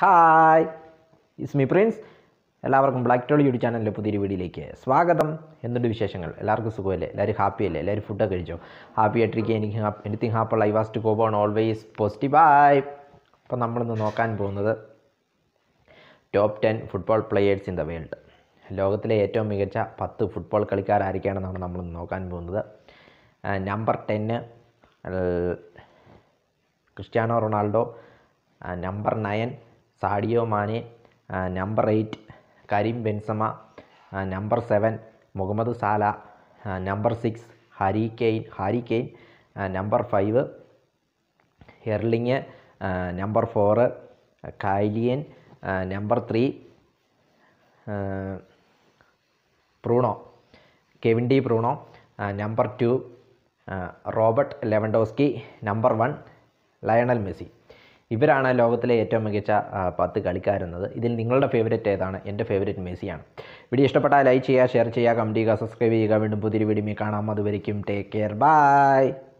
hi is me Prince എല്ലാവർക്കും black tall YouTube ചാനലിലെ പുതിയൊരു വീഡിയോയിലേക്ക് സ്വാഗതം എന്തുണ്ട് വിശേഷങ്ങൾ എല്ലാവർക്കും സുഖമല്ലേ എല്ലാവരും ഹാപ്പി അല്ലേ എല്ലാവരും ഫുഡൊക്കെ കഴിച്ചോ ഹാപ്പി ആയിട്ടിരിക്കുക എനിക്ക് anything happy live was to go on always positive bye അപ്പോൾ നമ്മളിന്ന് നോക്കാൻ പോകുന്നത് top ten football players in the world ലോകത്തിലെ ഏറ്റവും മികച്ച പത്ത് ഫുട്ബോൾ കളിക്കാരായിരിക്കാണെന്നാണ് നമ്മൾ നോക്കാൻ പോകുന്നത് നമ്പർ ടെന്ന് Cristiano Ronaldo number nine Sadio Mane number eight Karim Benzema number seven Mohamed Salah number six Harry Kane Harry Kane number five Erling number four Kylian number three Bruno Kevin De Bruyne number to Robert Lewandowski number one Lionel Messi ഇവരാണ് ലോകത്തിലെ ഏറ്റവും മികച്ച ആ, പത്ത് കളിക്കാരെന്നത് ഇതിൽ നിങ്ങളുടെ favourite ഏതാണ് എൻ്റെ ഫേവറേറ്റ് മെസ്സിയാണ് വീഡിയോ ഇഷ്ടപ്പെട്ടാൽ ലൈക്ക് ചെയ്യുക ഷെയർ ചെയ്യുക കമൻറ്റ് ചെയ്യുക സബ്സ്ക്രൈബ് ചെയ്യുക വീണ്ടും പുതിയൊരു വീഡിയോ കാണാം അതുവരെയും ടേക്ക് കെയർ ബൈ